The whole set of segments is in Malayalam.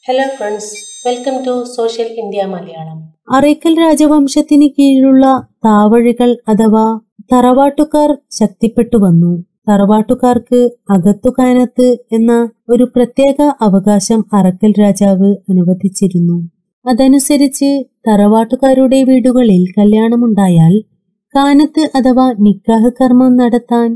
hello friends welcome to social India Malayalam Arakkal രാജവംശത്തിന് കീഴിലുള്ള താവഴികൾ അഥവാ തറവാട്ടുകാർ ശക്തിപ്പെട്ടു വന്നു തറവാട്ടുകാർക്ക് അകത്തുകാനത്ത് എന്ന ഒരു പ്രത്യേക അവകാശം അറക്കൽ രാജാവ് അനുവദിച്ചിരുന്നു അതനുസരിച്ച് തറവാട്ടുകാരുടെ വീടുകളിൽ കല്യാണമുണ്ടായാൽ കാനത്ത് അഥവാ നിക്കാഹ് കർമ്മം നടത്താൻ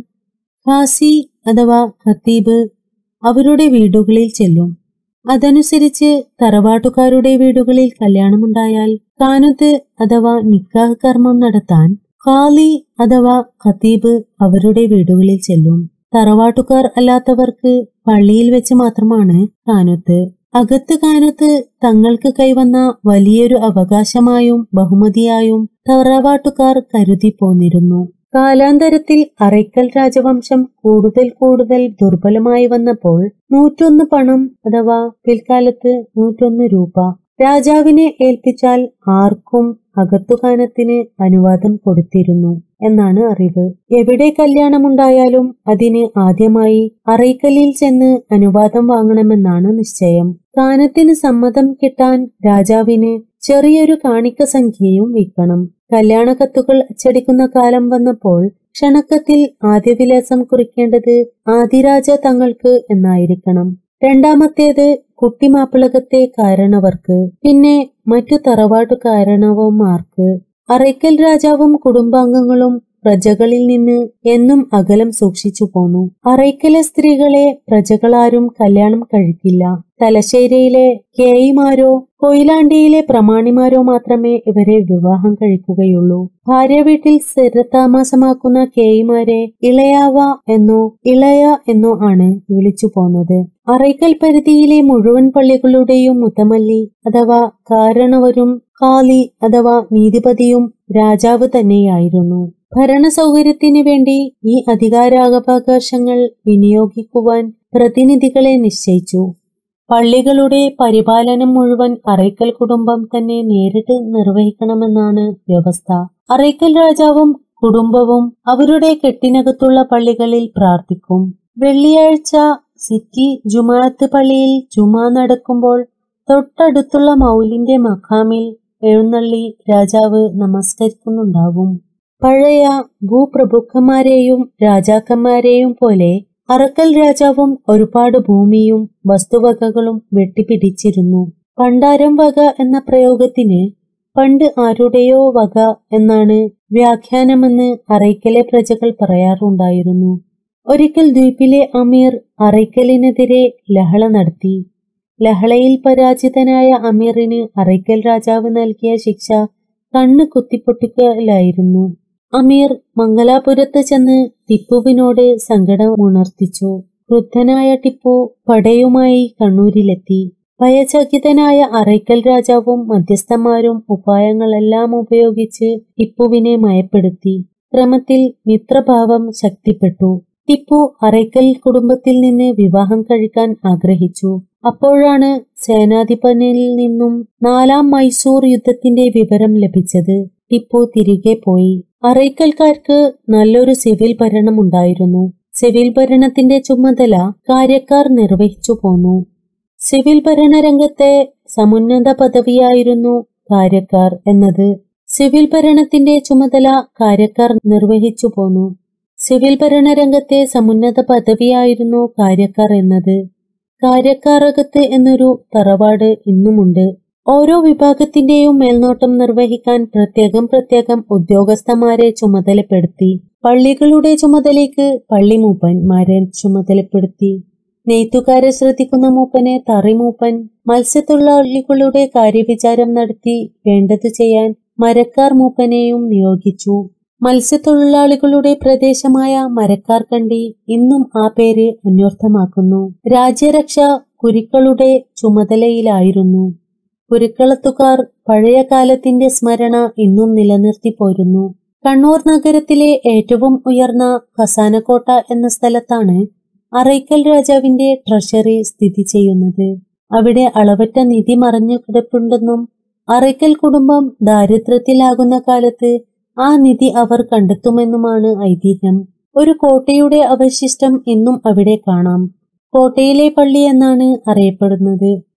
ഖാസി അഥവാ ഖത്തീബ് അവരുടെ വീടുകളിൽ ചെല്ലും അതനുസരിച്ച് തറവാട്ടുകാരുടെ വീടുകളിൽ കല്യാണമുണ്ടായാൽ കാനത്ത് അഥവാ നിക്കാഹ് കർമ്മം നടത്താൻ ഖാലി അഥവാ ഖത്തീബ് അവരുടെ വീടുകളിൽ ചെല്ലും തറവാട്ടുകാർ അല്ലാത്തവർക്ക് പള്ളിയിൽ വെച്ച് മാത്രമാണ് കാനത്ത് അകത്ത് കാനത്ത് തങ്ങൾക്ക് കൈവന്ന വലിയൊരു അവകാശമായും ബഹുമതിയായും തറവാട്ടുകാർ കരുതി പോന്നിരുന്നു കാലാന്തരത്തിൽ അറയ്ക്കൽ രാജവംശം കൂടുതൽ കൂടുതൽ ദുർബലമായി വന്നപ്പോൾ നൂറ്റൊന്ന് പണം അഥവാ പിൽക്കാലത്ത് നൂറ്റൊന്ന് രൂപ രാജാവിനെ ഏൽപ്പിച്ചാൽ ആർക്കും അകത്തുകാനത്തിന് അനുവാദം കൊടുത്തിരുന്നു എന്നാണ് അറിവ് എവിടെ കല്യാണമുണ്ടായാലും അതിന് ആദ്യമായി അറൈക്കലിൽ ചെന്ന് അനുവാദം വാങ്ങണമെന്നാണ് നിശ്ചയം കാനത്തിന് സമ്മതം കിട്ടാൻ രാജാവിന് ചെറിയൊരു കാണിക്ക സംഖ്യയും വിൽക്കണം കല്യാണ കത്തുകൾ അച്ചടിക്കുന്ന കാലം വന്നപ്പോൾ ക്ഷണക്കത്തിൽ ആദ്യവിലാസം കുറിക്കേണ്ടത് ആദിരാജ തങ്ങൾക്ക് എന്നായിരിക്കണം രണ്ടാമത്തേത് കുട്ടിമാപ്പിളകത്തെ കാരണവർക്ക് പിന്നെ മറ്റു തറവാട്ടു കാരണവന്മാർക്ക് അറയ്ക്കൽ രാജാവും കുടുംബാംഗങ്ങളും പ്രജകളിൽ നിന്ന് എന്നും അകലം സൂക്ഷിച്ചു പോന്നു അറയ്ക്കലെ സ്ത്രീകളെ പ്രജകളാരും കല്യാണം കഴിക്കില്ല തലശ്ശേരിയിലെ കേയിമാരോ കൊയിലാണ്ടിയിലെ പ്രമാണിമാരോ മാത്രമേ ഇവരെ വിവാഹം കഴിക്കുകയുള്ളൂ ഭാര്യ വീട്ടിൽ സ്ഥിരതാമസമാക്കുന്ന കേയിമാരെ ഇളയാവ എന്നോ ഇളയ എന്നോ ആണ് വിളിച്ചു പോന്നത് അറയ്ക്കൽ പരിധിയിലെ മുഴുവൻ പള്ളികളുടെയും മുത്തമല്ലി അഥവാ കാരണവരും കാലി അഥവാ നീതിപതിയും രാജാവ് തന്നെയായിരുന്നു ഭരണ സൗകര്യത്തിന് വേണ്ടി ഈ അധികാരാവകാശങ്ങൾ വിനിയോഗിക്കുവാൻ പ്രതിനിധികളെ നിശ്ചയിച്ചു പള്ളികളുടെ പരിപാലനം മുഴുവൻ അറയ്ക്കൽ കുടുംബം തന്നെ നേരിട്ട് നിർവഹിക്കണമെന്നാണ് വ്യവസ്ഥ അറയ്ക്കൽ രാജാവും കുടുംബവും അവരുടെ കെട്ടിനകത്തുള്ള പള്ളികളിൽ പ്രാർത്ഥിക്കും വെള്ളിയാഴ്ച സിറ്റി ജുമാഅത്ത് പള്ളിയിൽ ജുമാ നടക്കുമ്പോൾ തൊട്ടടുത്തുള്ള മൗലിന്റെ മഖാമിൽ എഴുന്നള്ളി രാജാവ് നമസ്കരിക്കുന്നുണ്ടാവും പഴയ ഭൂപ്രഭുക്കന്മാരെയും രാജാക്കന്മാരെയും പോലെ അറക്കൽ രാജാവും ഒരുപാട് ഭൂമിയും വസ്തുവകകളും വെട്ടിപ്പിടിച്ചിരുന്നു പണ്ടാരം വക എന്ന പ്രയോഗത്തിന് പണ്ട് ആരുടെയോ വക എന്നാണ് വ്യാഖ്യാനമെന്ന് അറയ്ക്കലെ പ്രജകൾ പറയാറുണ്ടായിരുന്നു ഒരിക്കൽ ദ്വീപിലെ അമീർ അറയ്ക്കലിനെതിരെ ലഹള നടത്തി ലഹളയിൽ പരാജിതനായ അമീറിന് അറയ്ക്കൽ രാജാവ് നൽകിയ ശിക്ഷ കണ്ണ് കുത്തിപ്പൊട്ടിക്കലായിരുന്നു അമീർ മംഗലാപുരത്ത് ചെന്ന് ടിപ്പുവിനോട് സങ്കടമുണർത്തിച്ചു ക്രുദ്ധനായ ടിപ്പു പടയുമായി കണ്ണൂരിലെത്തി ഭയചകിതനായ അറയ്ക്കൽ രാജാവും മധ്യസ്ഥന്മാരും ഉപായങ്ങളെല്ലാം ഉപയോഗിച്ച് ടിപ്പുവിനെ മയപ്പെടുത്തി ക്രമത്തിൽ മിത്രഭാവം ശക്തിപ്പെട്ടു ടിപ്പു അറയ്ക്കൽ കുടുംബത്തിൽ നിന്ന് വിവാഹം കഴിക്കാൻ ആഗ്രഹിച്ചു അപ്പോഴാണ് സേനാധിപനിൽ നിന്നും നാലാം മൈസൂർ യുദ്ധത്തിന്റെ വിവരം ലഭിച്ചത് ടിപ്പു തിരികെ പോയി അറയ്ക്കൽക്കാർക്ക് നല്ലൊരു സിവിൽ ഭരണം ഉണ്ടായിരുന്നു സിവിൽ ഭരണത്തിന്റെ ചുമതല കാര്യക്കാർ നിർവഹിച്ചു പോന്നു സിവിൽ ഭരണരംഗത്തെ സമുന്നത പദവിയായിരുന്നു കാര്യക്കാർ എന്നത് സിവിൽ ഭരണത്തിന്റെ ചുമതല കാര്യക്കാർ നിർവഹിച്ചു പോന്നു സിവിൽ ഭരണരംഗത്തെ സമുന്നത പദവിയായിരുന്നു കാര്യക്കാർ എന്നത് കാര്യക്കാരകത്ത് എന്നൊരു തറവാട് ഇന്നുമുണ്ട് ഓരോ വിഭാഗത്തിന്റെയും മേൽനോട്ടം നിർവഹിക്കാൻ പ്രത്യേകം പ്രത്യേകം ഉദ്യോഗസ്ഥന്മാരെ ചുമതലപ്പെടുത്തി പള്ളികളുടെ ചുമതലയ്ക്ക് പള്ളിമൂപ്പന്മാരെ ചുമതലപ്പെടുത്തി നെയ്ത്തുകാരെ ശ്രദ്ധിക്കുന്ന മൂപ്പനെ തറിമൂപ്പൻ മത്സ്യത്തൊഴിലാളികളുടെ കാര്യവിചാരം നടത്തി വേണ്ടത് ചെയ്യാൻ മരക്കാർ മൂപ്പനെയും നിയോഗിച്ചു മത്സ്യത്തൊഴിലാളികളുടെ പ്രദേശമായ മരക്കാർ കണ്ടി ഇന്നും ആ പേര് അന്വർത്ഥമാക്കുന്നു രാജ്യരക്ഷ കുരുക്കളുടെ ചുമതലയിലായിരുന്നു കുരുക്കളത്തുകാർ പഴയ കാലത്തിന്റെ സ്മരണ ഇന്നും നിലനിർത്തി പോരുന്നു കണ്ണൂർ നഗരത്തിലെ ഏറ്റവും ഉയർന്ന ഖസാനക്കോട്ട എന്ന സ്ഥലത്താണ് അറയ്ക്കൽ രാജാവിന്റെ ട്രഷറി സ്ഥിതി ചെയ്യുന്നത് അവിടെ അളവറ്റ നിധി മറഞ്ഞു കിടപ്പുണ്ടെന്നും അറയ്ക്കൽ കുടുംബം ദാരിദ്ര്യത്തിലാകുന്ന കാലത്ത് ആ നിധി അവർ കണ്ടെത്തുമെന്നുമാണ് ഐതിഹ്യം ഒരു കോട്ടയുടെ അവശിഷ്ടം ഇന്നും അവിടെ കാണാം കോട്ടയിലെ പള്ളി എന്നാണ് അറിയപ്പെടുന്നത്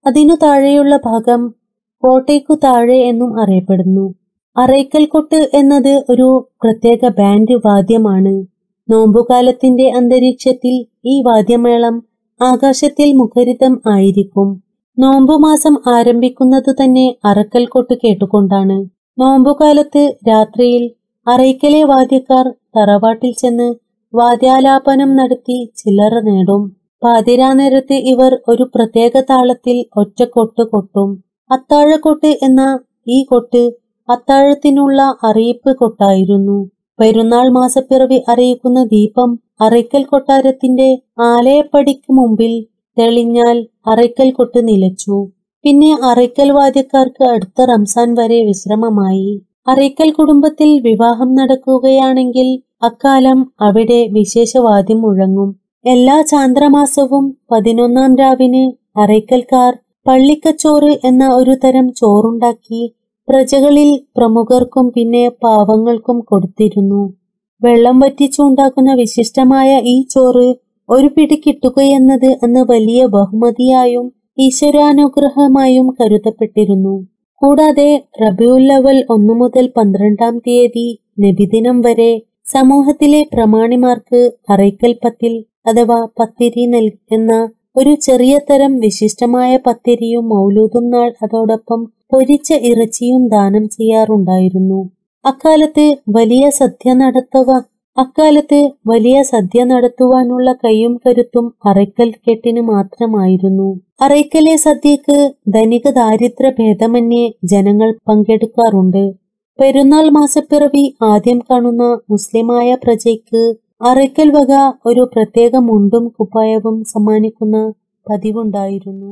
അതിനു താഴെയുള്ള ഭാഗം കോട്ടയ്ക്കു താഴെ എന്നും അറിയപ്പെടുന്നു അറൈക്കൽ കൊട്ട് എന്നത് ഒരു പ്രത്യേക ബാൻഡ് വാദ്യമാണ് നോമ്പുകാലത്തിന്റെ അന്തരീക്ഷത്തിൽ ഈ വാദ്യമേളം ആകാശത്തിൽ മുഖരിതം ആയിരിക്കും നോമ്പുമാസം ആരംഭിക്കുന്നതു തന്നെ അറക്കൽ കൊട്ട് കേട്ടുകൊണ്ടാണ് നോമ്പുകാലത്ത് രാത്രിയിൽ അറൈക്കലെ വാദ്യക്കാർ തറവാട്ടിൽ ചെന്ന് വാദ്യാലാപനം നടത്തി ചില്ലറ നേടും പാതിരാനേരത്ത് ഇവർ ഒരു പ്രത്യേക താളത്തിൽ ഒറ്റക്കൊട്ട് കൊട്ടും അത്താഴക്കൊട്ട് എന്ന ഈ കൊട്ട് അത്താഴത്തിനുള്ള അറിയിപ്പ് കൊട്ടായിരുന്നു പെരുന്നാൾ മാസപ്പിറവി അറിയിക്കുന്ന ദീപം അറയ്ക്കൽ കൊട്ടാരത്തിന്റെ ആലയപ്പടിക്ക് മുമ്പിൽ തെളിഞ്ഞാൽ അറയ്ക്കൽ കൊട്ട് നിലച്ചു പിന്നെ അറയ്ക്കൽ വാദ്യക്കാർക്ക് അടുത്ത റംസാൻ വരെ വിശ്രമമായി അറയ്ക്കൽ കുടുംബത്തിൽ വിവാഹം നടക്കുകയാണെങ്കിൽ അക്കാലം അവിടെ വിശേഷവാദ്യം മുഴങ്ങും എല്ലാ ചാന്ദ്രമാസവും പതിനൊന്നാം രാവിന് അറയ്ക്കൽക്കാർ പള്ളിക്കച്ചോറ് എന്ന ഒരു തരം ചോറുണ്ടാക്കി പ്രജകളിൽ പ്രമുഖർക്കും പിന്നെ പാവങ്ങൾക്കും കൊടുത്തിരുന്നു വെള്ളം വറ്റിച്ചുണ്ടാക്കുന്ന വിശിഷ്ടമായ ഈ ചോറ് ഒരു പിടി കിട്ടുകയെന്നത് അന്ന് വലിയ ബഹുമതിയായും ഈശ്വരാനുഗ്രഹമായും കരുതപ്പെട്ടിരുന്നു കൂടാതെ റബിയുല്ലവൽ ഒന്നു മുതൽ പന്ത്രണ്ടാം തീയതി നബിദിനം വരെ സമൂഹത്തിലെ പ്രമാണിമാർക്ക് അറയ്ക്കൽ പത്തിൽ അഥവാ പത്തിരി നൽ എന്ന ഒരു ചെറിയ തരം വിശിഷ്ടമായ പത്തിരിയും മൗലൂദും നാൾ അതോടൊപ്പം പൊരിച്ച ഇറച്ചിയും ദാനം ചെയ്യാറുണ്ടായിരുന്നു അക്കാലത്ത് വലിയ സദ്യ നടത്തുക അക്കാലത്ത് വലിയ സദ്യ നടത്തുവാനുള്ള കയ്യും കരുത്തും അറയ്ക്കൽ കെട്ടിന് മാത്രമായിരുന്നു അറയ്ക്കലെ സദ്യക്ക് ധനിക ദാരിദ്ര്യ ഭേദമന്യേ ജനങ്ങൾ പങ്കെടുക്കാറുണ്ട് പെരുന്നാൾ മാസപ്പിറവി ആദ്യം കാണുന്ന മുസ്ലിമായ പ്രജയ്ക്ക് അറയ്ക്കൽ വക ഒരു പ്രത്യേക മുണ്ടും കുപ്പായവും സമ്മാനിക്കുന്ന പതിവുണ്ടായിരുന്നു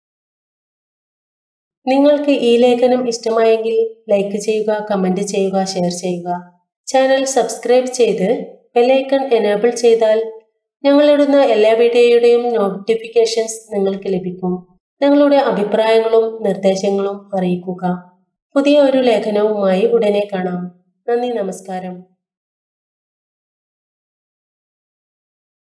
നിങ്ങൾക്ക് ഈ ലേഖനം ഇഷ്ടമായെങ്കിൽ ലൈക്ക് ചെയ്യുക കമന്റ് ചെയ്യുക ഷെയർ ചെയ്യുക ചാനൽ സബ്സ്ക്രൈബ് ചെയ്ത് ബെല്ലൈക്കൺ എനേബിൾ ചെയ്താൽ ഞങ്ങളിടുന്ന എല്ലാ വീഡിയോയുടെയും നോട്ടിഫിക്കേഷൻസ് നിങ്ങൾക്ക് ലഭിക്കും നിങ്ങളുടെ അഭിപ്രായങ്ങളും നിർദ്ദേശങ്ങളും അറിയിക്കുക പുതിയ ഒരു ലേഖനവുമായി ഉടനെ കാണാം നന്ദി നമസ്കാരം